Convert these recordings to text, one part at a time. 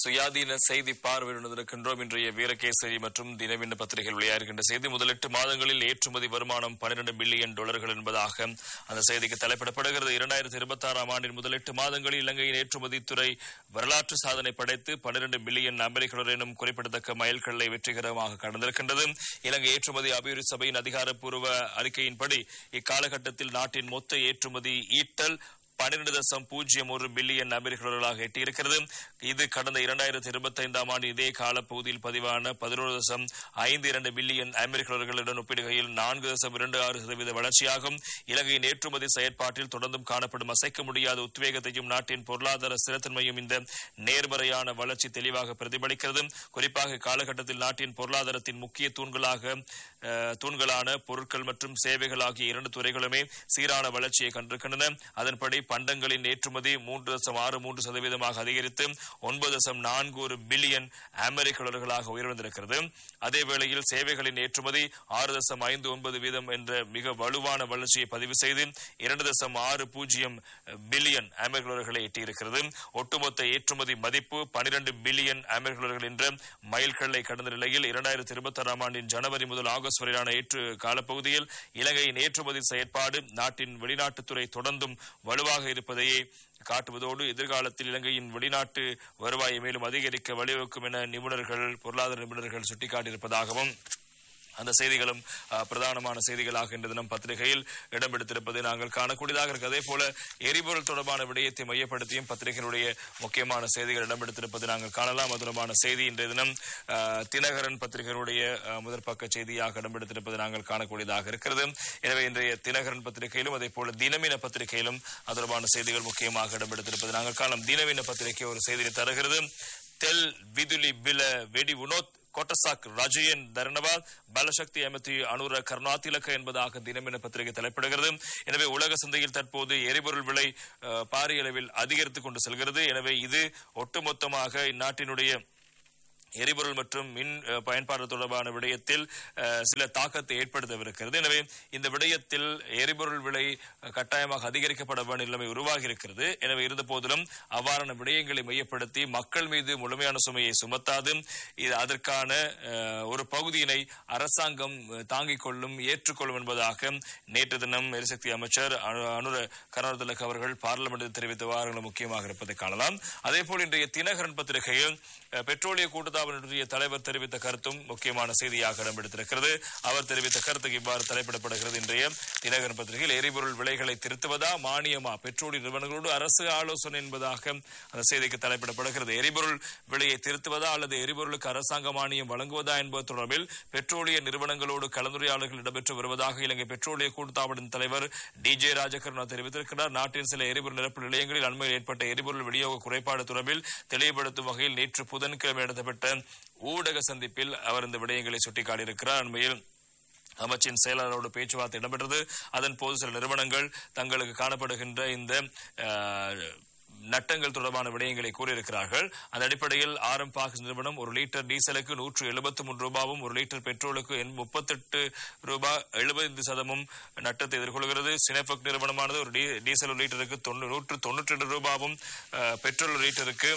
சுயாதீன செய்தி பார்வையுடன் இருக்கின்றோம் இன்றைய வீரகேசரி மற்றும் தினவின பத்திரிகைகள் வெளியாகின்ற செய்தி முதல் எட்டு மாதங்களில் ஏற்றுமதி வருமானம் பன்னிரண்டு பில்லியன் டாலர்கள் என்பதாக அந்த செய்திக்கு தலைப்பிடப்படுகிறது இரண்டாயிரத்தி இருபத்தி ஆறாம் ஆண்டின் முதல் எட்டு மாதங்களில் இலங்கையின் ஏற்றுமதி துறை வரலாற்று சாதனை படைத்து பன்னிரண்டு பில்லியன் அமெரிக்க டாலர் எனும் குறிப்பிடத்தக்க மைல்கல்லை வெற்றிகரமாக கடந்திருக்கின்றது இலங்கை ஏற்றுமதி அபிவிருத்தி சபையின் அதிகாரப்பூர்வ அறிக்கையின்படி இக்காலகட்டத்தில் நாட்டின் மொத்த ஏற்றுமதி ஈட்டல் பன்னிரண்டு தசம் பூஜ்ஜியம் ஒரு பில்லியன் அமெரிக்க டாலர்களாக எட்டியிருக்கிறது இது கடந்த இரண்டாயிரத்தி இருபத்தி ஐந்தாம் ஆண்டு இதே காலப்பகுதியில் பதிவான பதினோரு தசம் ஐந்து இரண்டு பில்லியன் அமெரிக்க டாலர்களுடன் ஒப்பிடுகையில் நான்கு தசம் இரண்டு ஆறு சதவீத வளர்ச்சியாகும் இலங்கையின் ஏற்றுமதி செயற்பாட்டில் தொடர்ந்தும் காணப்படும் அசைக்க முடியாத உத்வேகத்தையும் நாட்டின் பொருளாதார ஸ்திரத்தன்மையும் இந்த நேர்மறையான வளர்ச்சி தெளிவாக பிரதிபலிக்கிறது குறிப்பாக காலகட்டத்தில் நாட்டின் பொருளாதாரத்தின் முக்கிய தூண்களாக அஹ், தூண்களான பொருட்கள் மற்றும் சேவைகள் ஆகிய இரண்டு துறைகளுமே சீரான வளர்ச்சியை கண்டிருக்கின்றன அதன்படி பண்டங்களின் ஏற்றுமதி மூன்று தசம் ஆறு மூன்று சதவீதமாக அதிகரித்து ஒன்பது தசம் நான்கு ஒரு பில்லியன் அமெரிக்க டாலர்களாக உயர்ந்திருக்கிறது அதே வேளையில் சேவைகளின் ஏற்றுமதி ஆறு தசம் ஐந்து ஒன்பது வீதம் என்ற மிக வலுவான வளர்ச்சியை பதிவு செய்து இரண்டு தசம் ஆறு பூஜ்ஜியம் பில்லியன் அமெரிக்க டாலர்களை எட்டியிருக்கிறது ஒட்டுமொத்த ஏற்றுமதி மதிப்பு பனிரெண்டு பில்லியன் அமெரிக்க டாலர்கள் என்ற மைல்கல்லை கடந்த நிலையில் இரண்டாயிரத்தி இருபத்தி ஆறாம் ஆண்டின் ஜனவரி முதல் ஆகஸ்ட் வரையிலான ஏற்று காலப்பகுதியில் இலங்கையின் ஏற்றுமதி செயற்பாடு நாட்டின் வெளிநாட்டுத்துறை தொடர்ந்தும் வலுவாக இருப்பதையே காட்டுவதோடு எதிர்காலத்தில் இலங்கையின் வெளிநாட்டு வருவாயை மேலும் அதிகரிக்க வழிவகுக்கும் என நிபுணர்கள் பொருளாதார நிபுணர்கள் சுட்டிக்காட்டியிருப்பதாகவும் அந்த செய்திகளும் அஹ், பிரதானமான செய்திகளாக இன்று தினம் பத்திரிகையில் இடம்பெடுத்திருப்பதை நாங்கள் காணக்கூடியதாக இருக்கு அதே போல எரிபொருள் தொடர்பான விடயத்தை மையப்படுத்தியும் பத்திரிகையினுடைய முக்கியமான செய்திகள் இடம்பெடுத்திருப்பதை நாங்கள் காணலாம் அது தொடர்பான செய்தி இன்றைய தினம் அஹ், தினகரன் பத்திரிகையினுடைய அஹ், முதற் பக்க செய்தியாக இடம்பெடுத்திருப்பதை நாங்கள் காணக்கூடியதாக இருக்கிறது எனவே இன்றைய தினகரன் பத்திரிகையிலும் அதே போல தினமின பத்திரிகையிலும் அது தொடர்பான செய்திகள் முக்கியமாக இடம்பெடுத்திருப்பதை நாங்கள் காணலாம் தினமின பத்திரிகை ஒரு செய்தியை தருகிறது தெல் விதுலி பில வெடி உனோத் கொட்டசாக் ரஜயன் தரணவாத் பலசக்தி அமைத்து அனுர கருணாதிலக்க என்பதாக தினமின பத்திரிகை தலைப்பிடுகிறது எனவே உலக சந்தையில் தற்போது எரிபொருள் விலை அஹ், பாரிய அளவில் அதிகரித்துக் கொண்டு செல்கிறது எனவே இது ஒட்டுமொத்தமாக இந்நாட்டினுடைய எரிபொருள் மற்றும் மின் அஹ், பயன்பாடு தொடர்பான விடயத்தில் அஹ், சில தாக்கத்தை ஏற்படுத்தவிருக்கிறது எனவே இந்த விடயத்தில் எரிபொருள் விலை அஹ், கட்டாயமாக அதிகரிக்கப்பட வேண்டிய நிலைமை உருவாகி இருக்கிறது எனவே இருந்த போதிலும் அவ்வாறான விடயங்களை மையப்படுத்தி மக்கள் மீது முழுமையான சுமையை சுமத்தாது இது அதற்கான அஹ், ஒரு பகுதியினை அரசாங்கம் அஹ், தாங்கிக் கொள்ளும் ஏற்றுக்கொள்ளும் என்பதாக நேற்று தினம் எரிசக்தி அமைச்சர் அனு- அனுர கருணாதிலக் அவர்கள் பார்லிமெண்டில் தெரிவித்த விவகாரங்கள் முக்கியமாக இருப்பதை காணலாம் அதேபோல் இன்றைய தினகரன் பத்திரிகையில் அஹ், பெட்ரோலிய கூட்டுத்தாபனத்துடைய தலைவர் தெரிவித்த கருத்தும் முக்கியமான செய்தியாக இடம்பெடுத்திருக்கிறது அவர் தெரிவித்த கருத்துக்கு இவ்வாறு தலைப்பிடப்படுகிறது இன்றைய தினகரன் பத்திரிகையில் எரிபொருள் விலைகளை திருத்துவதா மானியமா பெட்ரோலிய நிறுவனங்களோடு அரசு ஆலோசனை என்பதாக அந்த செய்திக்கு தலைப்பிடப்படுகிறது எரிபொருள் விலையை திருத்துவதா அல்லது எரிபொருளுக்கு அரசாங்க மானியம் வழங்குவதா என்பது தொடர்பில் பெட்ரோலிய நிறுவனங்களோடு கலந்துரையாடல்கள் இடம்பெற்று வருவதாக இலங்கை பெட்ரோலிய கூட்டுத்தாபனின் தலைவர் டி ஜே ராஜகருணா தெரிவித்திருக்கிறார் நாட்டின் சில எரிபொருள் நிரப்பு நிலையங்களில் அண்மையில் ஏற்பட்ட எரிபொருள் விநியோக குறைபாடு தொடர்பில் தெளிவுபடுத்தும் வகையில் நேற்று புதன்கிழமை நடத்தப்பட்ட ஊடக சந்திப்பில் அவர் இந்த விடயங்களை சுட்டிக்காட்டியிருக்கிறார் அண்மையில் அமைச்சின் செயலாளரோடு பேச்சுவார்த்தை இடம்பெற்றது அதன் போது சில நிறுவனங்கள் தங்களுக்கு காணப்படுகின்ற இந்த அஹ், நட்டங்கள் தொடர்பான விடயங்களை கூறியிருக்கிறார்கள் அந்த அடிப்படையில் ஆரம் பாக்ஸ் நிறுவனம் ஒரு லிட்டர் டீசலுக்கு நூற்று எழுபத்தி மூன்று ரூபாவும் ஒரு லிட்டர் பெட்ரோலுக்கு முப்பத்தெட்டு ரூபாய் எழுபது சதமும் நட்டத்தை எதிர்கொள்கிறது சினெபக் நிறுவனமானது ஒரு டீ- டீசல் ஒரு லிட்டருக்கு தொண்ணூ- நூற்று தொண்ணூற்றி ரெண்டு ரூபாவும் அஹ், பெட்ரோல் ஒரு லிட்டருக்கு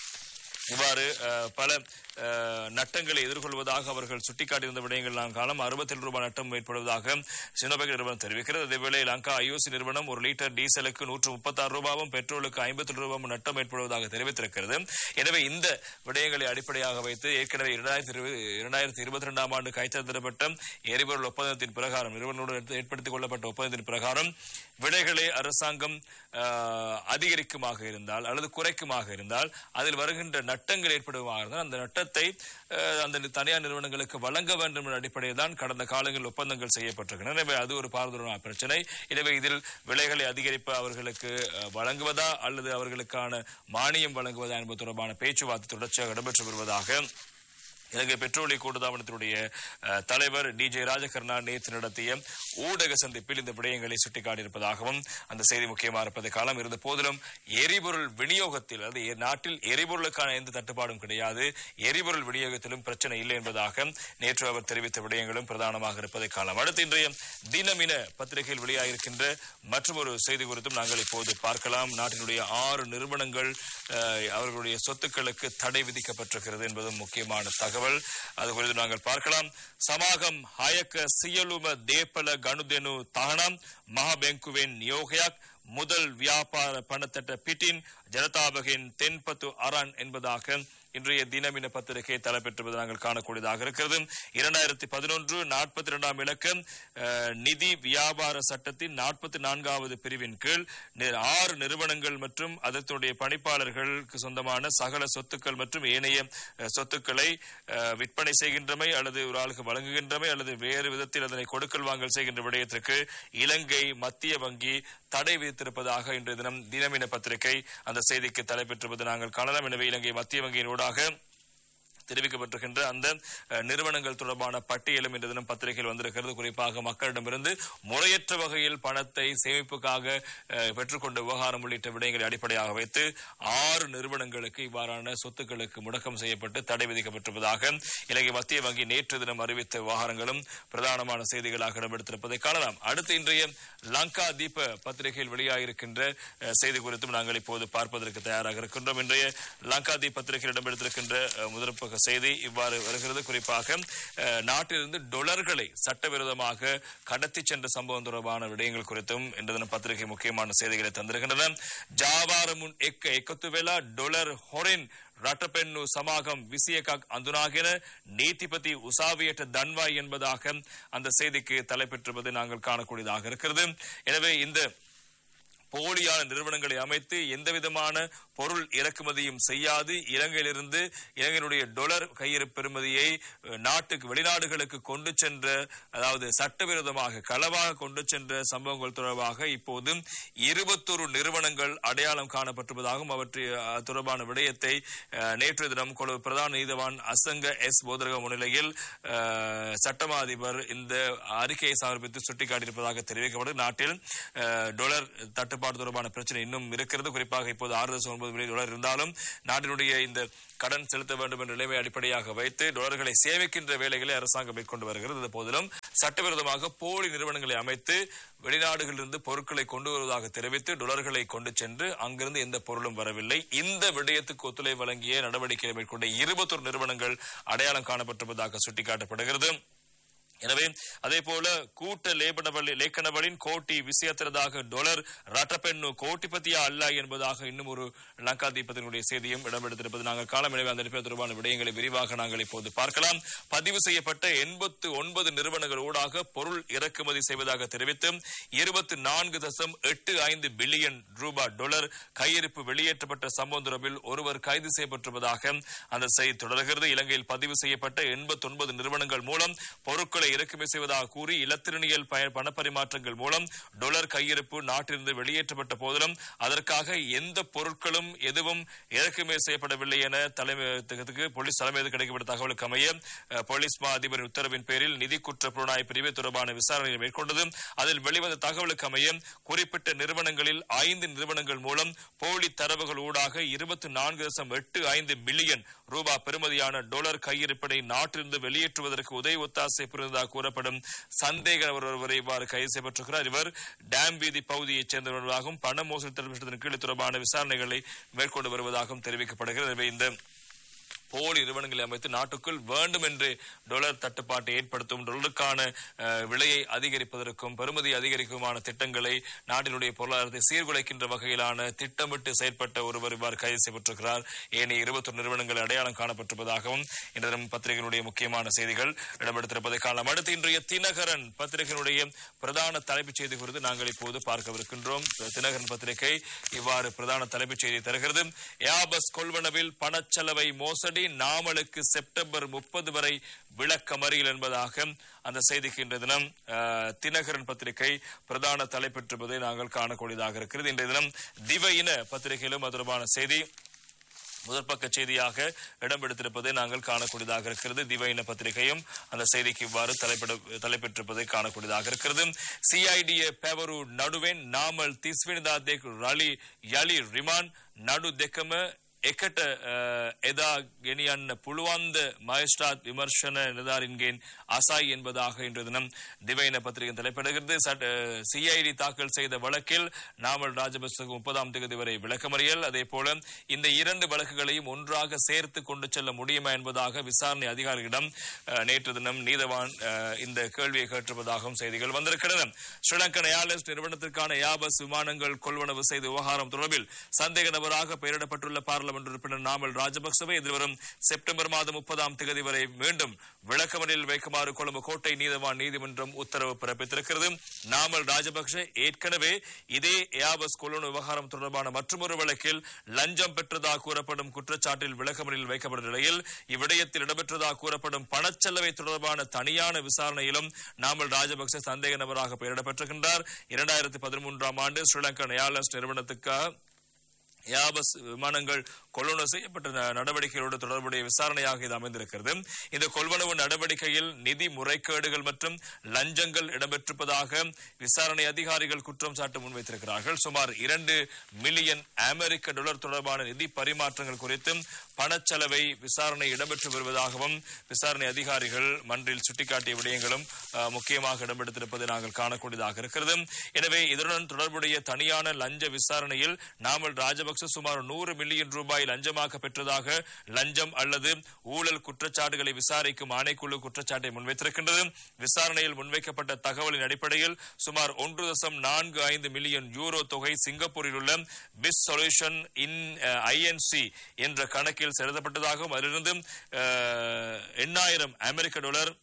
இவ்வாறு அஹ், பல அஹ், நட்டங்களை எதிர்கொள்வதாக அவர்கள் சுட்டிக்காட்டியிருந்த விடயங்கள் நாம் காலம் அறுபத்தேழு ரூபாய் நட்டம் ஏற்படுவதாக சினோபெக் நிறுவனம் தெரிவிக்கிறது அதேவேளை லங்கா ஐஓசி நிறுவனம் ஒரு லிட்டர் டீசலுக்கு நூற்று முப்பத்தாறு ரூபாவும் பெட்ரோலுக்கு ஐம்பத்தி ரூபாயும் நட்டம் ஏற்படுவதாக தெரிவித்திருக்கிறது எனவே இந்த விடயங்களை அடிப்படையாக வைத்து ஏற்கனவே இரண்டாயிரத்தி இரண்டாயிரத்தி இருபத்தி ரெண்டாம் ஆண்டு கைத்தறித்தரப்பட்ட எரிபொருள் ஒப்பந்தத்தின் பிரகாரம் நிறுவனங்களோடு ஏற்படுத்திக் கொள்ளப்பட்ட ஒப்பந்தத்தின் பிரகாரம் விலைகளை அரசாங்கம் அஹ், அதிகரிக்குமாக இருந்தால் அல்லது குறைக்குமாக இருந்தால் அதில் வருகின்ற நட்டங்கள் ஏற்படுமாக இருந்தால் அந்த நட்டத்தை அஹ், அந்த தனியார் நிறுவனங்களுக்கு வழங்க வேண்டும் என்ற அடிப்படையில் தான் கடந்த காலங்களில் ஒப்பந்தங்கள் செய்யப்பட்டிருக்கின்றன எனவே அது ஒரு பாரதூரமான பிரச்சனை எனவே இதில் விலைகளை அதிகரிப்பு அவர்களுக்கு அஹ், வழங்குவதா அல்லது அவர்களுக்கான மானியம் வழங்குவதா என்பது தொடர்பான பேச்சுவார்த்தை தொடர்ச்சியாக இடம்பெற்று வருவதாக இலங்கை பெட்ரோலிய கூட்டுத்தாபனத்தினுடைய அஹ், தலைவர் டி ஜே ராஜகர்ணா நேற்று நடத்திய ஊடக சந்திப்பில் இந்த விடயங்களை சுட்டிக்காட்டியிருப்பதாகவும் அந்த செய்தி முக்கியமாக இருப்பதை காலம் இருந்த போதிலும் எரிபொருள் விநியோகத்தில் அதாவது எ- நாட்டில் எரிபொருளுக்கான எந்த தட்டுப்பாடும் கிடையாது எரிபொருள் விநியோகத்திலும் பிரச்சனை இல்லை என்பதாக நேற்று அவர் தெரிவித்த விடயங்களும் பிரதானமாக இருப்பதை காலம் அடுத்து இன்றைய தினமின பத்திரிகையில் வெளியாகிருக்கின்ற மற்றொரு செய்தி குறித்தும் நாங்கள் இப்போது பார்க்கலாம் நாட்டினுடைய ஆறு நிறுவனங்கள் அஹ், அவர்களுடைய சொத்துக்களுக்கு தடை விதிக்கப்பட்டிருக்கிறது என்பதும் முக்கியமான தகவல் அது குறித்து நாங்கள் பார்க்கலாம் சமாகம் ஹாயக்க சியலும தேப்பல கணுதெனு தகனம் மகாபெங்குவின் நியோகயாக் முதல் வியாபார பணத்தட்ட பிட்டின் ஜனதாபகின் தென்பத்து அரண் என்பதாக இன்றைய தினமின பத்திரிகை தலைப்பெற்றுவது நாங்கள் காணக்கூடியதாக இருக்கிறது இரண்டாயிரத்தி பதினொன்று நாற்பத்தி இரண்டாம் இலக்கம் அஹ், நிதி வியாபார சட்டத்தின் நாற்பத்தி நான்காவது பிரிவின் கீழ் நி- ஆறு நிறுவனங்கள் மற்றும் அதனுடைய பணிப்பாளர்களுக்கு சொந்தமான சகல சொத்துக்கள் மற்றும் ஏனைய அஹ், சொத்துக்களை அஹ், விற்பனை செய்கின்றமை அல்லது ஒரு ஆளுக்கு வழங்குகின்றமை அல்லது வேறு விதத்தில் அதனை கொடுக்கல் வாங்கல் செய்கின்ற விடயத்திற்கு இலங்கை மத்திய வங்கி தடை விதித்திருப்பதாக இன்றைய தினம் தினமின பத்திரிகை அந்த செய்திக்கு தலைப்பெற்றிருப்பது நாங்கள் காணலாம் எனவே இலங்கை மத்திய வங்கியின் ஊடாக தெரிவிக்கப்பட்டிருக்கின்ற அந்த அஹ், நிறுவனங்கள் தொடர்பான பட்டியலும் இன்று தினம் பத்திரிகையில் வந்திருக்கிறது குறிப்பாக மக்களிடமிருந்து முறையற்ற வகையில் பணத்தை சேமிப்புக்காக அஹ், பெற்றுக்கொண்ட விவகாரம் உள்ளிட்ட விடயங்களை அடிப்படையாக வைத்து ஆறு நிறுவனங்களுக்கு இவ்வாறான சொத்துக்களுக்கு முடக்கம் செய்யப்பட்டு தடை விதிக்கப்பட்டிருப்பதாக இலங்கை மத்திய வங்கி நேற்று தினம் அறிவித்த விவகாரங்களும் பிரதானமான செய்திகளாக இடம்பெடுத்திருப்பதை காணலாம் அடுத்து இன்றைய லங்கா தீப பத்திரிகையில் வெளியாகிருக்கின்ற அஹ், செய்தி குறித்தும் நாங்கள் இப்போது பார்ப்பதற்கு தயாராக இருக்கின்றோம் இன்றைய லங்கா தீப் பத்திரிகையில் இடம்பெடுத்திருக்கின்ற அஹ், முதல் பக்க செய்தி இவ்வாறு வருகிறது குறிப்பாக அஹ், நாட்டிலிருந்து டொலர்களை சட்டவிரோதமாக கடத்தி சென்ற சம்பவம் தொடர்பான விடயங்கள் குறித்தும் இன்று தினம் பத்திரிகை முக்கியமான செய்திகளை தந்திருக்கின்றன ஜாவாரமுன் எக்க எக்கத்துவேலா டொலர் ஹொரின் ரட்டபென்னு சமாகம் விசியகாக் அந்துனாகின நீதிபதி உசாவியற்ற தன்வாய் என்பதாக அந்த செய்திக்கு தலைப்பெற்றிருப்பதை நாங்கள் காணக்கூடியதாக இருக்கிறது எனவே இந்த போலியான நிறுவனங்களை அமைத்து எந்தவிதமான பொருள் இறக்குமதியும் செய்யாது இலங்கையிலிருந்து இலங்கையினுடைய டொலர் கையிருப்பு பெறுமதியை அஹ், நாட்டுக்கு வெளிநாடுகளுக்கு கொண்டு சென்ற அதாவது சட்டவிரோதமாக களவாக கொண்டு சென்ற சம்பவங்கள் தொடர்பாக இப்போது இருபத்தொரு நிறுவனங்கள் அடையாளம் காணப்பட்டிருப்பதாகவும் அவற்றை அஹ், தொடர்பான விடயத்தை அஹ், நேற்று தினம் கொழும்பு பிரதான நீதவான் அசங்க எஸ் போதரக முன்னிலையில் அஹ், சட்டமா அதிபர் இந்த அறிக்கையை சமர்ப்பித்து சுட்டிக்காட்டியிருப்பதாக தெரிவிக்கப்பட்டு நாட்டில் அஹ், டொலர் தட்டுப்பாடு தொடர்பான பிரச்சனை இன்னும் இருக்கிறது குறிப்பாக இப்போது ஆறு தசம் ஒன்பது மில்லியன் டாலர் இருந்தாலும் நாட்டினுடைய இந்த கடன் செலுத்த வேண்டும் என்ற நிலைமை அடிப்படையாக வைத்து டாலர்களை சேமிக்கின்ற வேலைகளை அரசாங்கம் மேற்கொண்டு வருகிறது இந்த போதிலும் சட்டவிரோதமாக போலி நிறுவனங்களை அமைத்து வெளிநாடுகளிலிருந்து பொருட்களை கொண்டு வருவதாக தெரிவித்து டாலர்களை கொண்டு சென்று அங்கிருந்து எந்த பொருளும் வரவில்லை இந்த விடயத்துக்கு ஒத்துழைப்பு வழங்கிய நடவடிக்கைகளை மேற்கொண்ட இருபத்தொரு நிறுவனங்கள் அடையாளம் காணப்பட்டிருப்பதாக சுட்டிக்காட்டப்படுகிறது எனவே அதே போல கூட்ட லேபனவழி லேக்கனவளின் கோட்டி விசயத்திரதாக டொலர் ரட்டப்பெண்ணு கோட்டிபதியா அல்ல என்பதாக இன்னும் ஒரு லங்கா தீபத்தினுடைய செய்தியும் இடம்பெடுத்திருப்பது நாங்கள் காலம் எனவே அந்த நிலைமை தொடர்பான விடயங்களை விரிவாக நாங்கள் இப்போது பார்க்கலாம் பதிவு செய்யப்பட்ட எண்பத்து ஒன்பது நிறுவனங்கள் ஊடாக பொருள் இறக்குமதி செய்வதாக தெரிவித்து இருபத்தி நான்கு தசம் எட்டு ஐந்து பில்லியன் ரூபாய் டொலர் கையிருப்பு வெளியேற்றப்பட்ட சம்பவம் தொடர்பில் ஒருவர் கைது செய்யப்பட்டிருப்பதாக அந்த செய்தி தொடர்கிறது இலங்கையில் பதிவு செய்யப்பட்ட எண்பத்தி ஒன்பது நிறுவனங்கள் மூலம் பொருட்களை இறக்குமதி செய்வதாக கூறி இலத்திரனியல் பய- பணப்பரிமாற்றங்கள் மூலம் டொலர் கையிருப்பு நாட்டிலிருந்து வெளியேற்றப்பட்ட போதிலும் அதற்காக எந்த பொருட்களும் எதுவும் இறக்குமதி செய்யப்படவில்லை என தலைமையகத்துக்கு போலீஸ் தலைமையகத்துக்கு கிடைக்கப்பட்ட தகவலுக்கு அமைய அஹ், போலீஸ் மா அதிபரின் உத்தரவின் பேரில் நிதி குற்ற புலனாய்வு பிரிவு தொடர்பான விசாரணையை மேற்கொண்டது அதில் வெளிவந்த தகவலுக்கு அமைய குறிப்பிட்ட நிறுவனங்களில் ஐந்து நிறுவனங்கள் மூலம் போலி தரவுகள் ஊடாக இருபத்தி நான்கு தசம் எட்டு ஐந்து பில்லியன் ரூபாய் பெறுமதியான டொலர் கையிருப்பினை நாட்டிலிருந்து வெளியேற்றுவதற்கு உதவி ஒத்தாசை புரிந்ததாக கூறப்படும் சந்தேக நபர் ஒருவர் இவ்வாறு கைது செய்யப்பட்டிருக்கிறார் இவர் டேம் வீதி பகுதியைச் சேர்ந்தவர்களாகவும் பண மோசடி தடுப்பு சட்டத்தின் கீழ் தொடர்பான விசாரணைகளை மேற்கொண்டு வருவதாகவும் தெரிவிக்கப்படுகிறது எனவே இந்த போலி நிறுவனங்களை அமைத்து நாட்டுக்குள் வேண்டும் என்று டொலர் தட்டுப்பாட்டை ஏற்படுத்தும் டொலருக்கான அஹ், விலையை அதிகரிப்பதற்கும் பெறுமதி அதிகரிக்குமான திட்டங்களை நாட்டினுடைய பொருளாதாரத்தை சீர்குலைக்கின்ற வகையிலான திட்டமிட்டு செயற்பட்ட ஒருவர் இவ்வாறு கைது செய்யப்பட்டிருக்கிறார் ஏனைய இருபத்தொரு நிறுவனங்கள் அடையாளம் காணப்பட்டிருப்பதாகவும் இன்று தினம் பத்திரிகையினுடைய முக்கியமான செய்திகள் இடம்பெடுத்திருப்பதை காணலாம் அடுத்து இன்றைய தினகரன் பத்திரிகையினுடைய பிரதான தலைப்புச் செய்தி குறித்து நாங்கள் இப்போது பார்க்கவிருக்கின்றோம் தினகரன் பத்திரிகை இவ்வாறு பிரதான தலைப்புச் செய்தி தருகிறது ஏபஸ் கொள்வனவில் பணச்செலவை மோசடி நாமலுக்கு செப்டம்பர் முப்பது வரை விளக்கமறியல் என்பதாக அந்த செய்திக்கு இன்றைய தினம் அஹ், தினகரன் பத்திரிகை பிரதான தலைப்பெற்றிருப்பதை நாங்கள் காணக்கூடியதாக இருக்கிறது இன்றைய தினம் திவையின பத்திரிகையிலும் அது தொடர்பான செய்தி முதற்பக்க செய்தியாக இடம்பெடுத்திருப்பதை நாங்கள் காணக்கூடியதாக இருக்கிறது திவையின பத்திரிகையும் அந்த செய்திக்கு இவ்வாறு தலைப்பிட தலைப்பெற்றிருப்பதை காணக்கூடியதாக இருக்கிறது சிஐடிஏ பெவரு நடுවෙන් නාමල් තිස්වෙනිදා දෙක් රලි යළි රිමාන් නඩු දෙකම එකට අ, එදා ගෙනියන්න පුළුවන්ද මයිස්ட்ராத் விமர்சன நிலதாரின்கேன் அசாய் என்பதாக இன்று தினம் திவையின பத்திரிகை தலைப்பிடுகிறது சிஐடி தாக்கல் செய்த வழக்கில் நாமல் ராஜபக்சக்கு முப்பதாம் தேதி வரை விளக்கமறியல் அதே போல இந்த இரண்டு வழக்குகளையும் ஒன்றாக சேர்த்து கொண்டு செல்ல முடியுமா என்பதாக விசாரணை அதிகாரிகளிடம் அஹ், நேற்று தினம் நீதவான் அஹ், இந்த கேள்வியை கேட்டிருப்பதாகவும் செய்திகள் வந்திருக்கிறது ஸ்ரீலங்கன் ஏர்லைன்ஸ் நிறுவனத்திற்கான யாபஸ் விமானங்கள் கொள்வனவு செய்த விவகாரம் தொடர்பில் சந்தேக நபராக பெயரிடப்பட்டுள்ள பார்லமெண்ட் உறுப்பினர் நாமல் ராஜபக்சவை எதிர்வரும் செப்டம்பர் மாதம் முப்பதாம் தேதி வரை மீண்டும் விளக்கமறியலில் வைக்குமாறு கொழும்பு கோட்டை நீதவான் நீதிமன்றம் உத்தரவு பிறப்பித்திருக்கிறது நாமல் ராஜபக்ஷ ஏற்கனவே இதே ஏபஸ் கொள்வனவு விவகாரம் தொடர்பான மற்றொரு வழக்கில் லஞ்சம் பெற்றதாக கூறப்படும் குற்றச்சாட்டில் விளக்கமறியலில் வைக்கப்பட்ட நிலையில் இவ்விடயத்தில் இடம்பெற்றதாக கூறப்படும் பணச்செலவை தொடர்பான தனியான விசாரணையிலும் நாமல் ராஜபக்ச சந்தேக நபராக பெயரிடப்பட்டிருக்கின்றார் இரண்டாயிரத்தி பதிமூன்றாம் ஆண்டு ஸ்ரீலங்கன் ஏர்லைன்ஸ் நிறுவனத்துக்காக யாபஸ் விமானங்கள் கொள்வனவு செய்யப்பட்ட ந- நடவடிக்கைகளோடு தொடர்புடைய விசாரணையாக இது அமைந்திருக்கிறது இந்த கொள்வனவு நடவடிக்கையில் நிதி முறைகேடுகள் மற்றும் லஞ்சங்கள் இடம்பெற்றிருப்பதாக விசாரணை அதிகாரிகள் குற்றம் சாட்டு முன்வைத்திருக்கிறார்கள் சுமார் இரண்டு மில்லியன் அமெரிக்க டாலர் தொடர்பான நிதி பரிமாற்றங்கள் குறித்தும் பணச்செலவை விசாரணை இடம்பெற்று வருவதாகவும் விசாரணை அதிகாரிகள் மன்றில் சுட்டிக்காட்டிய விடயங்களும் அஹ், முக்கியமாக இடம்பெடுத்திருப்பதை நாங்கள் காணக்கூடியதாக இருக்கிறது எனவே இதனுடன் தொடர்புடைய தனியான லஞ்ச விசாரணையில் நாமல் ராஜபக்ச சுமார் நூறு மில்லியன் ரூபாய் லஞ்சமாக பெற்றதாக லஞ்சம் அல்லது ஊழல் குற்றச்சாட்டுகளை விசாரிக்கும் ஆணைக்குழு குற்றச்சாட்டை முன்வைத்திருக்கின்றது விசாரணையில் முன்வைக்கப்பட்ட தகவலின் அடிப்படையில் சுமார் ஒன்று தசம் நான்கு ஐந்து மில்லியன் யூரோ தொகை சிங்கப்பூரில் உள்ள பிஸ் சொல்யூஷன் இன் ஐஎன்சி என்ற கணக்கில் செலுத்தப்பட்டதாகவும் அதிலிருந்து அஹ், எண்ணாயிரம் அமெரிக்க டாலர்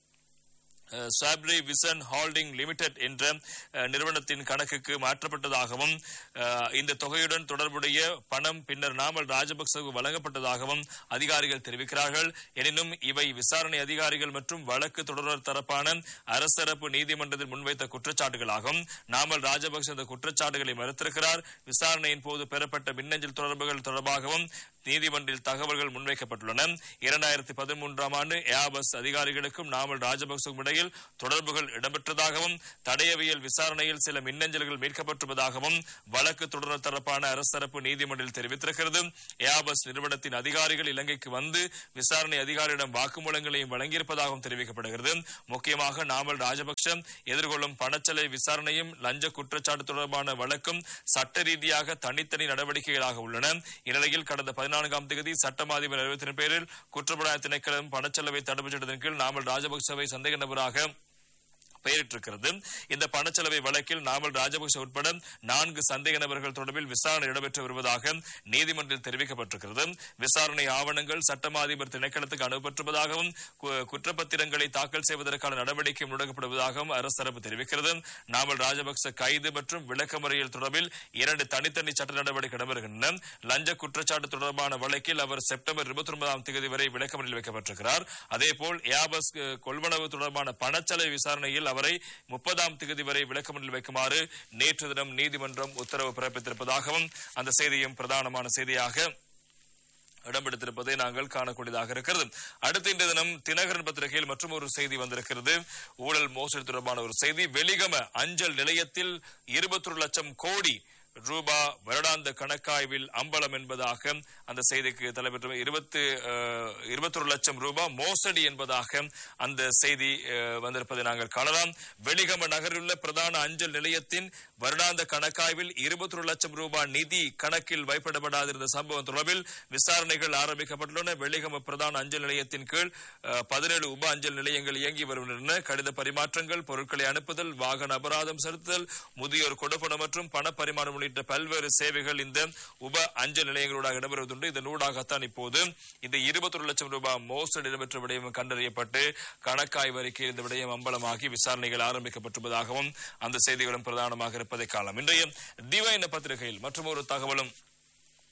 சாப்ரி விசன் ஹோல்டிங் லிமிடெட் என்ற அஹ், நிறுவனத்தின் கணக்குக்கு மாற்றப்பட்டதாகவும் அஹ், இந்த தொகையுடன் தொடர்புடைய பணம் பின்னர் நாமல் ராஜபக்சவுக்கு வழங்கப்பட்டதாகவும் அதிகாரிகள் தெரிவிக்கிறார்கள் எனினும் இவை விசாரணை அதிகாரிகள் மற்றும் வழக்கு தொடர்வர் தரப்பான அரசரப்பு நீதிமன்றத்தில் முன்வைத்த குற்றச்சாட்டுகளாகும் நாமல் ராஜபக்ச இந்த குற்றச்சாட்டுகளை மறுத்திருக்கிறார் விசாரணையின் போது பெறப்பட்ட மின்னஞ்சல் தொடர்புகள் தொடர்பாகவும் நீதிமன்றில் தகவல்கள் முன்வைக்கப்பட்டுள்ளன இரண்டாயிரத்தி பதிமூன்றாம் ஆண்டு ஏபஸ் அதிகாரிகளுக்கும் நாமல் ராஜபக்சவும் இடையில் தொடர்புகள் இடம்பெற்றதாகவும் தடயவியல் விசாரணையில் சில மின்னஞ்சல்கள் மீட்கப்பட்டிருப்பதாகவும் வழக்கு தொடர் தரப்பான அரசரப்பு நீதிமன்றில் தெரிவித்திருக்கிறது ஏபஸ் நிறுவனத்தின் அதிகாரிகள் இலங்கைக்கு வந்து விசாரணை அதிகாரியிடம் வாக்குமூலங்களையும் வழங்கியிருப்பதாகவும் தெரிவிக்கப்படுகிறது முக்கியமாக நாமல் ராஜபக்ஷ எதிர்கொள்ளும் பணச்செலை விசாரணையும் லஞ்ச குற்றச்சாட்டு தொடர்பான வழக்கும் சட்ட ரீதியாக தனித்தனி நடவடிக்கைகளாக உள்ளன இந்நிலையில் கடந்த பதினான்காம் தேதி சட்டமா அதிபர் அறிவித்தின் பேரில் குற்றப்புலனாய்வு திணைக்களம் பணச்செலவை தடுப்புச் சட்டத்தின் கீழ் நாமல் ராஜபக்சவை சந்தேக நபராக பெயரிட்டிருக்கிறது இந்த பணச்செலவை வழக்கில் நாமல் ராஜபக்ச உட்பட நான்கு சந்தேக நபர்கள் தொடர்பில் விசாரணை இடம்பெற்று வருவதாக நீதிமன்றில் தெரிவிக்கப்பட்டிருக்கிறது விசாரணை ஆவணங்கள் சட்டமா அதிபர் திணைக்களத்துக்கு அனுப்பப்பட்டிருப்பதாகவும் கு- குற்றப்பத்திரங்களை தாக்கல் செய்வதற்கான நடவடிக்கை முடக்கப்படுவதாகவும் அரசு தரப்பு தெரிவிக்கிறது நாமல் ராஜபக்ச கைது மற்றும் விளக்கமறியல் தொடர்பில் இரண்டு தனித்தனி சட்ட நடவடிக்கை இடம்பெறுகின்றன லஞ்ச குற்றச்சாட்டு தொடர்பான வழக்கில் அவர் செப்டம்பர் இருபத்தி ஒன்பதாம் தேதி வரை விளக்கமறியல் வைக்கப்பட்டிருக்கிறார் அதேபோல் ஏபஸ் அஹ், கொள்வனவு தொடர்பான பணச்செலவு விசாரணையில் அவரை முப்பதாம் தேதி வரை விளக்கமறியல் வைக்குமாறு நேற்று தினம் நீதிமன்றம் உத்தரவு பிறப்பித்திருப்பதாகவும் அந்த செய்தியும் பிரதானமான செய்தியாக இடம்பெடுத்திருப்பதை நாங்கள் காணக்கூடியதாக இருக்கிறது அடுத்த இன்றைய தினம் தினகரன் பத்திரிகையில் மற்றும் ஒரு செய்தி வந்திருக்கிறது ஊழல் மோசடி தொடர்பான ஒரு செய்தி வெளிகம அஞ்சல் நிலையத்தில் இருபத்தொரு லட்சம் கோடி ரூபா வருடாந்த கணக்காய்வில் அம்பலம் என்பதாக அந்த செய்திக்கு தலைப்பெற்ற இருபத்து இருபத்தொரு லட்சம் ரூபாய் மோசடி என்பதாக அந்த செய்தி அஹ், வந்திருப்பதை நாங்கள் காணலாம் வெளிகம நகரிலுள்ள பிரதான அஞ்சல் நிலையத்தின் வருடாந்த கணக்காய்வில் இருபத்தொரு லட்சம் ரூபாய் நிதி கணக்கில் வைப்பிடப்படாதிருந்த சம்பவம் தொடர்பில் விசாரணைகள் ஆரம்பிக்கப்பட்டுள்ளன வெளிகம பிரதான அஞ்சல் நிலையத்தின் கீழ் பதினேழு உப அஞ்சல் நிலையங்கள் இயங்கி வருகின்றன கடித பரிமாற்றங்கள் பொருட்களை அனுப்புதல் வாகன அபராதம் செலுத்துதல் முதியோர் கொடுப்பனம் மற்றும் பண பரிமாற்றம் உள்ளிட்ட பல்வேறு சேவைகள் இந்த உப அஞ்சல் நிலையங்களூடாக இடம்பெறுவதுண்டு இதன் ஊடாகத்தான் இப்போது இந்த இருபத்தொரு லட்சம் ரூபாய் மோசடி இடம்பெற்ற விடயம் கண்டறியப்பட்டு கணக்காய்வு அறிக்கையில் இந்த விடயம் அம்பலமாகி விசாரணைகள் ஆரம்பிக்கப்பட்டிருப்பதாகவும் அந்த செய்திகளும் பிரதானமாக இருப்பதை காணலாம் இன்றைய திவைன பத்திரிகையில் மற்றும் ஒரு தகவலும்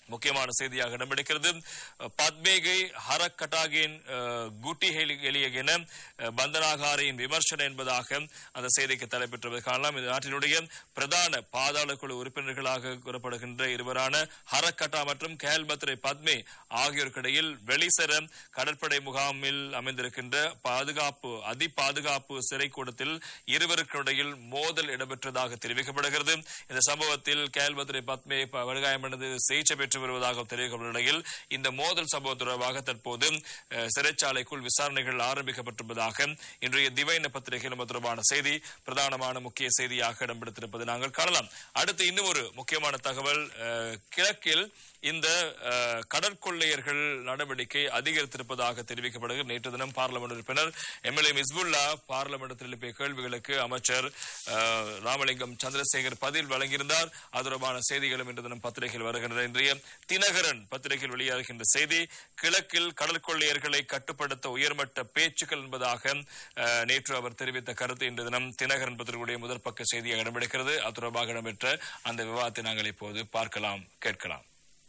முக்கியமான செய்தியாக இடம்பெடுக்கிறது பத்மேகை ஹரக்கட்டாகின் குட்டி எலியகென பந்தனாகாரியின் விமர்சனம் என்பதாக அந்த செய்திக்கு தலைப்பெற்றுவது காணலாம் இந்த நாட்டினுடைய பிரதான பாதாள குழு உறுப்பினர்களாக கூறப்படுகின்ற இருவரான ஹரக்கட்டா மற்றும் கேல்பத்ரை பத்மே ஆகியோருக்கிடையில் வெளிசர கடற்படை முகாமில் அமைந்திருக்கின்ற பாதுகாப்பு அதி பாதுகாப்பு சிறைக்கூடத்தில் இருவருக்கு இடையில் மோதல் இடம்பெற்றதாக தெரிவிக்கப்படுகிறது இந்த சம்பவத்தில் கேல்பத்ரை பத்மே படுகாயமடைந்து சிகிச்சை பெற்று வருவதாக தெரிவிக்கப்பட்ட நிலையில் இந்த மோதல் சம்பவம் தொடர்பாக தற்போது அஹ், சிறைச்சாலைக்குள் விசாரணைகள் ஆரம்பிக்கப்பட்டிருப்பதாக இன்றைய திவைன பத்திரிகையில் தொடர்பான செய்தி பிரதானமான முக்கிய செய்தியாக இடம்பெடுத்திருப்பதை நாங்கள் காணலாம் அடுத்து இன்னும் ஒரு முக்கியமான தகவல் அஹ், கிழக்கில் இந்த அஹ், கடற்கொள்ளையர்கள் நடவடிக்கை அதிகரித்திருப்பதாக தெரிவிக்கப்படுகிறது நேற்று தினம் பார்லமெண்ட் உறுப்பினர் எம்எல்ஏ மிஸ்புல்லா பார்லமெண்டத்தில் எழுப்பிய கேள்விகளுக்கு அமைச்சர் அஹ், ராமலிங்கம் சந்திரசேகர் பதில் வழங்கியிருந்தார் அது தொடர்பான செய்திகளும் இன்று தினம் பத்திரிகையில் வருகின்றன இன்றைய தினகரன் பத்திரிகையில் வெளியாகின்ற செய்தி கிழக்கில் கடற்கொள்ளையர்களை கட்டுப்படுத்த உயர்மட்ட பேச்சுக்கள் என்பதாக அஹ், நேற்று அவர் தெரிவித்த கருத்து இன்று தினம் தினகரன் பத்திரிகையுடைய முதல் பக்க செய்தியாக இடம்பெடுக்கிறது அது தொடர்பாக இடம்பெற்ற அந்த விவாதத்தை நாங்கள் இப்போது பார்க்கலாம் கேட்கலாம்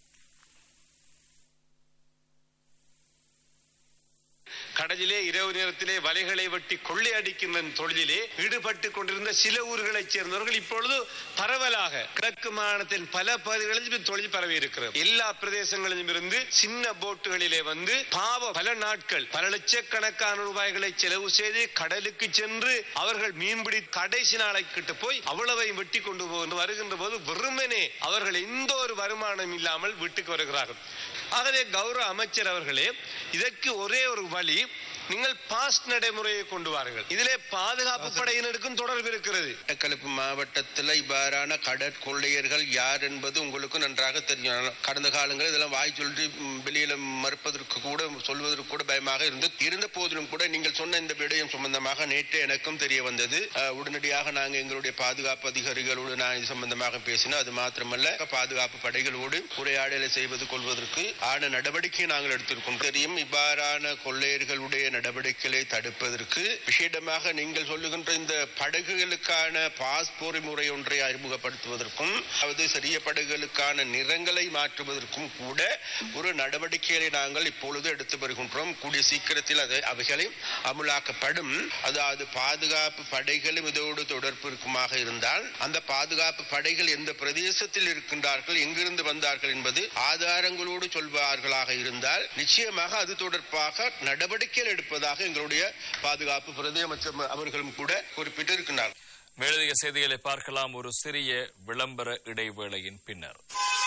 கடலிலே இரவு நேரத்திலே வலைகளை வெட்டி கொள்ளையடிக்கின்ற தொழிலிலே ஈடுபட்டு கொண்டிருந்த சில ஊர்களைச் சேர்ந்தவர்கள் இப்பொழுது பரவலாக கிழக்கு மாநிலத்தின் பல பகுதிகளில் இந்த தொழில் பரவி இருக்கிறது எல்லா பிரதேசங்களிலும் இருந்து சின்ன போட்டுகளிலே வந்து பாவ பல நாட்கள் பல லட்சக்கணக்கான ரூபாய்களை செலவு செய்து கடலுக்கு சென்று அவர்கள் மீன்பிடி கடைசி நாளைக்கிட்டு போய் அவ்வளவையும் வெட்டி கொண்டு போகின்ற வருகின்ற போது வெறுமனே அவர்கள் எந்த ஒரு வருமானம் இல்லாமல் வீட்டுக்கு வருகிறார்கள் ஆகவே கௌரவ அமைச்சர் அவர்களே இதற்கு ஒரே ஒரு வழி நீங்கள் பாஸ் நடைமுறையை கொண்டு வாருங்கள் இதிலே பாதுகாப்பு படையினருக்கும் தொடர்பு இருக்கிறது மட்டக்களப்பு மாவட்டத்தில் இவ்வாறான கடற்கொள்ளையர்கள் யார் என்பது உங்களுக்கு நன்றாக தெரியும் கடந்த காலங்களில் இதெல்லாம் வாய் சொல்லி ம், வெளியில மறுப்பதற்கு கூட சொல்வதற்கு கூட பயமாக இருந்து இருந்த போதிலும் கூட நீங்கள் சொன்ன இந்த விடயம் சம்பந்தமாக நேற்று எனக்கும் தெரிய வந்தது அஹ், உடனடியாக நாங்கள் எங்களுடைய பாதுகாப்பு அதிகாரிகளோடு நான் இது சம்பந்தமாக பேசினோம் அது மாத்திரமல்ல பாதுகாப்பு படைகளோடு உரையாடலை செய்வது கொள்வதற்கு ஆன நடவடிக்கையை நாங்கள் எடுத்திருக்கோம் தெரியும் இவ்வாறான கொள்ளையர்களுடைய நடவடிக்கைகளை தடுப்பதற்கு விசேடமாக நீங்கள் சொல்லுகின்ற இந்த படகுகளுக்கான பாஸ் பொறிமுறை ஒன்றை அறிமுகப்படுத்துவதற்கும் அதாவது சிறிய படகுகளுக்கான நிறங்களை மாற்றுவதற்கும் கூட ஒரு நடவடிக்கைகளை நாங்கள் இப்பொழுது எடுத்து வருகின்றோம் கூடிய சீக்கிரத்தில் அது அவைகளை அமுலாக்கப்படும் அதாவது பாதுகாப்பு படைகளும் இதோடு தொடர்பு இருக்குமாக இருந்தால் அந்த பாதுகாப்பு படைகள் எந்த பிரதேசத்தில் இருக்கின்றார்கள் எங்கிருந்து வந்தார்கள் என்பது ஆதாரங்களோடு சொல்வார்களாக இருந்தால் நிச்சயமாக அது தொடர்பாக நடவடிக்கைகள் எடுப்பதாக எங்களுடைய பாதுகாப்பு பிரதி அமைச்சர் அவர்களும் கூட குறிப்பிட்டிருக்கிறார் மேலதிக செய்திகளை பார்க்கலாம் ஒரு சிறிய விளம்பர இடைவேளையின் பின்னர்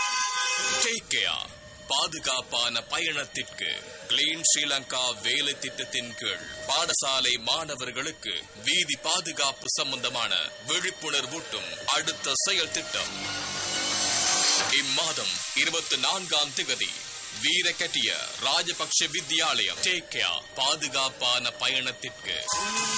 KKR பாதுகாப்பான பயணத்திற்கு கிளீன் ஸ்ரீலங்கா வேலை திட்டத்தின் கீழ் பாடசாலை மாணவர்களுக்கு வீதி பாதுகாப்பு சம்பந்தமான விழிப்புணர்வூட்டும் அடுத்த செயல் திட்டம் இம்மாதம் இருபத்தி நான்காம் திகதி வீரகட்டிய ராஜபக்ஷ வித்யாலயம் டேக் பாதுகாப்பான பயணத்திற்கு